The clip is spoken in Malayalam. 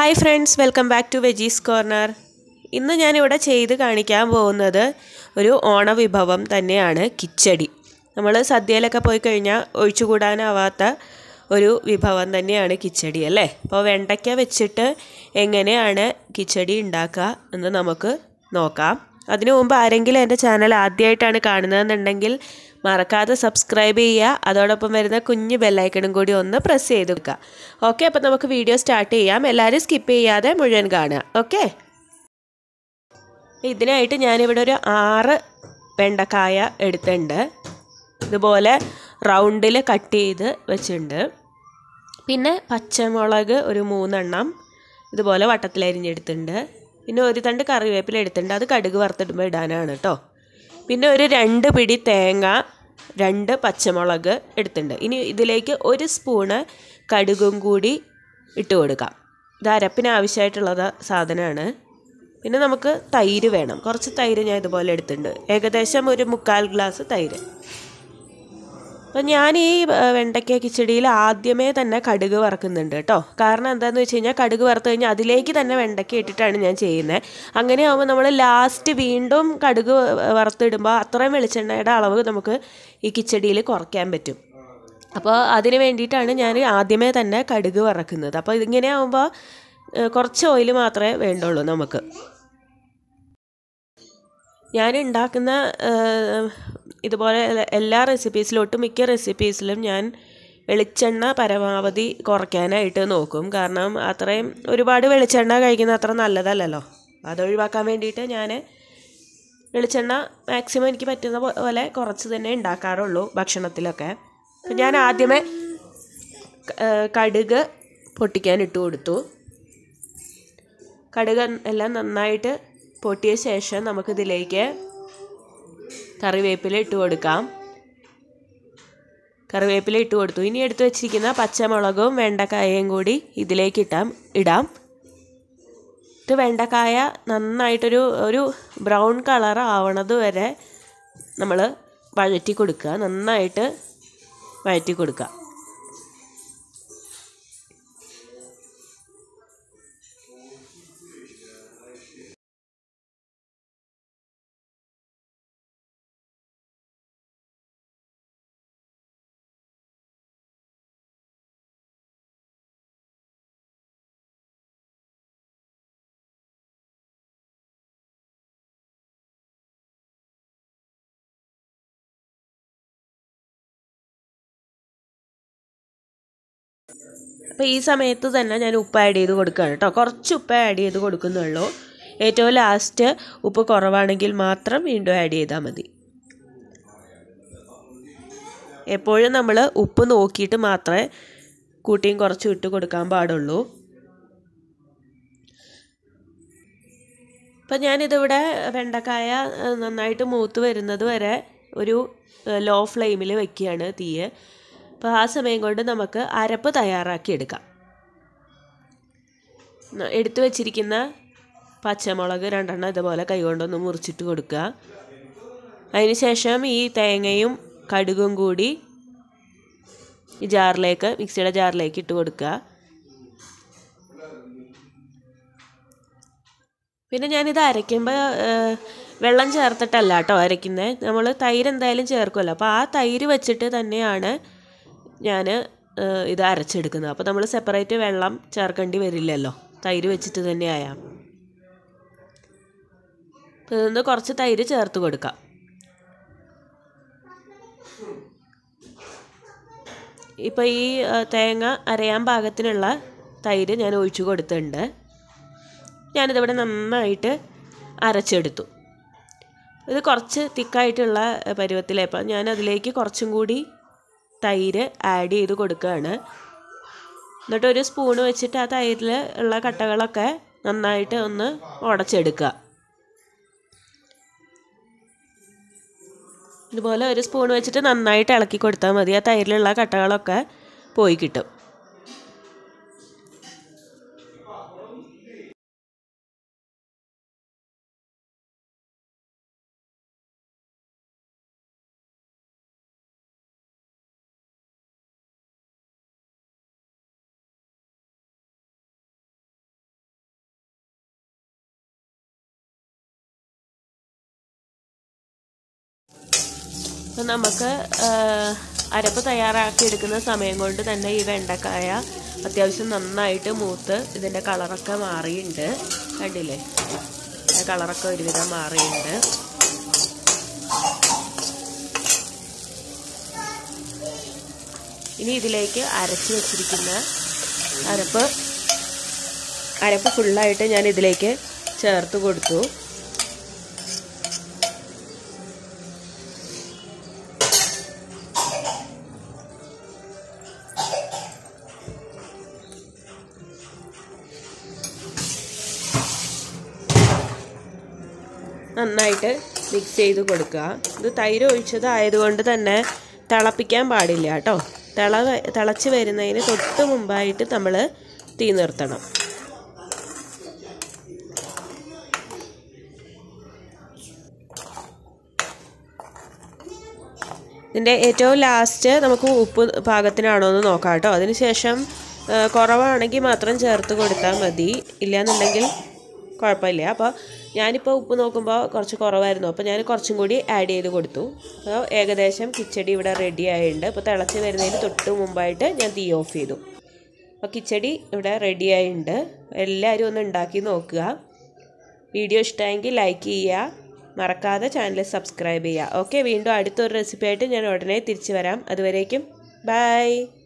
hi friends welcome back to veggies corner ഇന്ന് ഞാനിവിടെ ചെയ്ത് കാണിക്കാൻ പോകുന്നത് ഒരു ഓണവിഭവം തന്നെയാണ് കിച്ചടി നമ്മൾ സദ്യയിലൊക്കെ പോയി കഴിഞ്ഞാൽ ഒഴിച്ചുകൂടാനാവാത്ത ഒരു വിഭവം തന്നെയാണ് കിച്ചടി അല്ലേ അപ്പോൾ വെണ്ടയ്ക്ക വെച്ചിട്ട് എങ്ങനെയാണ് കിച്ചടി ഉണ്ടാക്കുക എന്ന് നമുക്ക് നോക്കാം അതിനു മുമ്പ് ആരെങ്കിലും എൻ്റെ ചാനൽ ആദ്യമായിട്ടാണ് കാണുന്നതെന്നുണ്ടെങ്കിൽ മറക്കാതെ സബ്സ്ക്രൈബ് ചെയ്യുക അതോടൊപ്പം വരുന്ന കുഞ്ഞ് ബെല്ലൈക്കണും കൂടി ഒന്ന് പ്രസ് ചെയ്ത് വെക്കുക ഓക്കെ അപ്പോൾ നമുക്ക് വീഡിയോ സ്റ്റാർട്ട് ചെയ്യാം എല്ലാവരും സ്കിപ്പ് ചെയ്യാതെ മുഴുവൻ കാണുക ഓക്കെ ഇതിനായിട്ട് ഞാനിവിടെ ഒരു ആറ് വെണ്ടക്കായ എടുത്തിട്ടുണ്ട് ഇതുപോലെ റൗണ്ടിൽ കട്ട് ചെയ്ത് വെച്ചിട്ടുണ്ട് പിന്നെ പച്ചമുളക് ഒരു മൂന്നെണ്ണം ഇതുപോലെ വട്ടത്തിലരിഞ്ഞെടുത്തിട്ടുണ്ട് പിന്നെ ഒരു തണ്ട് കറിവേപ്പില എടുത്തിട്ടുണ്ട് അത് കടുക് വറുത്തിടുമ്പോൾ ഇടാനാണ് കേട്ടോ പിന്നെ ഒരു രണ്ട് പിടി തേങ്ങ രണ്ട് പച്ചമുളക് എടുത്തിട്ടുണ്ട് ഇനി ഇതിലേക്ക് ഒരു സ്പൂണ് കടുകും കൂടി ഇട്ട് കൊടുക്കാം ഇത് അരപ്പിന് ആവശ്യമായിട്ടുള്ളത് സാധനമാണ് പിന്നെ നമുക്ക് തൈര് വേണം കുറച്ച് തൈര് ഞാൻ ഇതുപോലെ എടുത്തിട്ടുണ്ട് ഏകദേശം ഒരു മുക്കാൽ ഗ്ലാസ് തൈര് അപ്പം ഞാൻ ഈ വെണ്ടയ്ക്ക കിച്ചടിയിൽ ആദ്യമേ തന്നെ കടുക് വറക്കുന്നുണ്ട് കേട്ടോ കാരണം എന്താണെന്ന് വെച്ച് കഴിഞ്ഞാൽ കടുക് വറുത്ത് കഴിഞ്ഞാൽ അതിലേക്ക് തന്നെ വെണ്ടയ്ക്ക ഇട്ടിട്ടാണ് ഞാൻ ചെയ്യുന്നത് അങ്ങനെ ആകുമ്പോൾ നമ്മൾ ലാസ്റ്റ് വീണ്ടും കടുക് വറുത്തിടുമ്പോൾ അത്രയും വെളിച്ചെണ്ണയുടെ അളവ് നമുക്ക് ഈ കിച്ചടിയിൽ കുറയ്ക്കാൻ പറ്റും അപ്പോൾ അതിന് വേണ്ടിയിട്ടാണ് ഞാൻ ആദ്യമേ തന്നെ കടുക് വറക്കുന്നത് അപ്പോൾ ഇതിങ്ങനെ ആകുമ്പോൾ കുറച്ച് ഓയിൽ മാത്രമേ വേണ്ടുള്ളൂ നമുക്ക് ഞാൻ ഉണ്ടാക്കുന്ന ഇതുപോലെ എല്ലാ റെസിപ്പീസിലും ഒട്ടുമിക്ക റെസിപ്പീസിലും ഞാൻ വെളിച്ചെണ്ണ പരമാവധി കുറയ്ക്കാനായിട്ട് നോക്കും കാരണം അത്രയും ഒരുപാട് വെളിച്ചെണ്ണ കഴിക്കുന്നത് അത്ര നല്ലതല്ലല്ലോ അത് ഒഴിവാക്കാൻ വേണ്ടിയിട്ട് ഞാൻ വെളിച്ചെണ്ണ മാക്സിമം എനിക്ക് പറ്റുന്ന പോലെ കുറച്ച് തന്നെ ഉണ്ടാക്കാറുള്ളൂ ഭക്ഷണത്തിലൊക്കെ അപ്പം ഞാൻ ആദ്യമേ കടുക് പൊട്ടിക്കാൻ ഇട്ട് കൊടുത്തു കടുക് എല്ലാം നന്നായിട്ട് പൊട്ടിയ ശേഷം നമുക്കിതിലേക്ക് കറിവേപ്പില ഇട്ട് കൊടുക്കാം കറിവേപ്പില ഇട്ട് കൊടുത്തു ഇനി എടുത്തു വെച്ചിരിക്കുന്ന പച്ചമുളകും വെണ്ടക്കായയും കൂടി ഇതിലേക്ക് ഇട്ടാം ഇടാം ഇത് വെണ്ടക്കായ നന്നായിട്ടൊരു ഒരു ബ്രൗൺ കളർ ആവണത് വരെ നമ്മൾ വഴറ്റി കൊടുക്കുക നന്നായിട്ട് വഴറ്റി കൊടുക്കുക അപ്പോൾ ഈ സമയത്ത് തന്നെ ഞാൻ ഉപ്പ് ആഡ് ചെയ്ത് കൊടുക്കുകയാണ് കേട്ടോ കുറച്ച് ഉപ്പ് ആഡ് ചെയ്ത് കൊടുക്കുന്നുള്ളൂ ഏറ്റവും ലാസ്റ്റ് ഉപ്പ് കുറവാണെങ്കിൽ മാത്രം വീണ്ടും ആഡ് ചെയ്താൽ മതി എപ്പോഴും നമ്മൾ ഉപ്പ് നോക്കിയിട്ട് മാത്രമേ കൂട്ടിയും കുറച്ചും ഇട്ട് കൊടുക്കാൻ പാടുള്ളൂ അപ്പം ഞാനിതിവിടെ വെണ്ടക്കായ നന്നായിട്ട് മൂത്ത് വരുന്നത് വരെ ഒരു ലോ ഫ്ലെയിമിൽ വെക്കുകയാണ് തീയ് അപ്പോൾ ആ സമയം കൊണ്ട് നമുക്ക് അരപ്പ് തയ്യാറാക്കി എടുക്കാം എടുത്തു വച്ചിരിക്കുന്ന പച്ചമുളക് രണ്ടെണ്ണം ഇതുപോലെ കൈകൊണ്ടൊന്ന് മുറിച്ചിട്ട് കൊടുക്കുക അതിന് ശേഷം ഈ തേങ്ങയും കടുകും കൂടി ഈ ജാറിലേക്ക് മിക്സിയുടെ ജാറിലേക്ക് ഇട്ട് കൊടുക്കുക പിന്നെ ഞാനിത് അരയ്ക്കുമ്പോൾ വെള്ളം ചേർത്തിട്ടല്ല കേട്ടോ അരയ്ക്കുന്നത് നമ്മൾ തൈര് എന്തായാലും ചേർക്കുമല്ലോ അപ്പോൾ ആ തൈര് വെച്ചിട്ട് തന്നെയാണ് ഞാൻ ഇത് അരച്ചെടുക്കുന്നത് അപ്പോൾ നമ്മൾ സെപ്പറേറ്റ് വെള്ളം ചേർക്കേണ്ടി വരില്ലല്ലോ തൈര് വെച്ചിട്ട് തന്നെ ആയാം അപ്പോൾ ഇതൊന്ന് കുറച്ച് തൈര് ചേർത്ത് കൊടുക്കാം ഇപ്പോൾ ഈ തേങ്ങ അരയാൻ പാകത്തിനുള്ള തൈര് ഞാൻ ഒഴിച്ചു കൊടുത്തിട്ടുണ്ട് ഞാനിതിവിടെ നന്നായിട്ട് അരച്ചെടുത്തു ഇത് കുറച്ച് തിക്കായിട്ടുള്ള പരുവത്തിലായപ്പോൾ ഞാൻ അതിലേക്ക് കുറച്ചും കൂടി തൈര് ആഡ് ചെയ്ത് കൊടുക്കുകയാണ് എന്നിട്ട് ഒരു സ്പൂണ് വെച്ചിട്ട് ആ തൈരിൽ ഉള്ള കട്ടകളൊക്കെ നന്നായിട്ട് ഒന്ന് ഉടച്ചെടുക്കുക ഇതുപോലെ ഒരു സ്പൂൺ വെച്ചിട്ട് നന്നായിട്ട് ഇളക്കി കൊടുത്താൽ മതി ആ തൈരിലുള്ള കട്ടകളൊക്കെ പോയി കിട്ടും അപ്പം നമുക്ക് ആ, അരപ്പ് തയ്യാറാക്കി എടുക്കുന്ന സമയം കൊണ്ട് തന്നെ ഈ വെണ്ടക്കായ അത്യാവശ്യം നന്നായിട്ട് മൂത്ത് ഇതിൻ്റെ കളറൊക്കെ മാറിയിട്ടുണ്ട് കണ്ടില്ലേ ആ കളറൊക്കെ ഒരുവിധം മാറിയിട്ടുണ്ട് ഇനി ഇതിലേക്ക് അരച്ച് വെച്ചിരിക്കുന്ന അരപ്പ് അരപ്പ് ഫുള്ളായിട്ട് ഞാൻ ഇതിലേക്ക് ചേർത്ത് കൊടുത്തു നന്നായിട്ട് മിക്സ് ചെയ്ത് കൊടുക്കുക ഇത് തൈര് ഒഴിച്ചത് ആയതുകൊണ്ട് തന്നെ തിളപ്പിക്കാൻ പാടില്ല കേട്ടോ തിള തിളച്ച് വരുന്നതിന് തൊട്ട് മുമ്പായിട്ട് നമ്മൾ തീ നിർത്തണം ഇതിൻ്റെ ഏറ്റവും ലാസ്റ്റ് നമുക്ക് ഉപ്പ് പാകത്തിനാണോ എന്ന് നോക്കാം കേട്ടോ അതിനുശേഷം ആ, കുറവാണെങ്കിൽ മാത്രം ചേർത്ത് കൊടുത്താൽ മതി ഇല്ലയെന്നുണ്ടെങ്കിൽ കുഴപ്പമില്ല അപ്പോൾ ഞാനിപ്പോൾ ഉപ്പ് നോക്കുമ്പോൾ കുറച്ച് കുറവായിരുന്നു അപ്പോൾ ഞാൻ കുറച്ചും കൂടി ആഡ് ചെയ്ത് കൊടുത്തു അപ്പോൾ ഏകദേശം കിച്ചടി ഇവിടെ റെഡി ആയിട്ടുണ്ട് അപ്പോൾ തിളച്ച് വരുന്നതിന് തൊട്ട് മുമ്പായിട്ട് ഞാൻ തീ ഓഫ് ചെയ്തു അപ്പോൾ കിച്ചടി ഇവിടെ റെഡി ആയിട്ടുണ്ട് എല്ലാവരും ഒന്ന് ഉണ്ടാക്കി നോക്കുക വീഡിയോ ഇഷ്ടമായെങ്കിൽ ലൈക്ക് ചെയ്യുക മറക്കാതെ ചാനൽ സബ്സ്ക്രൈബ് ചെയ്യുക ഓക്കെ വീണ്ടും അടുത്തൊരു റെസിപ്പി ആയിട്ട് ഞാൻ ഉടനെ തിരിച്ചു വരാം അതുവരേക്കും ബൈ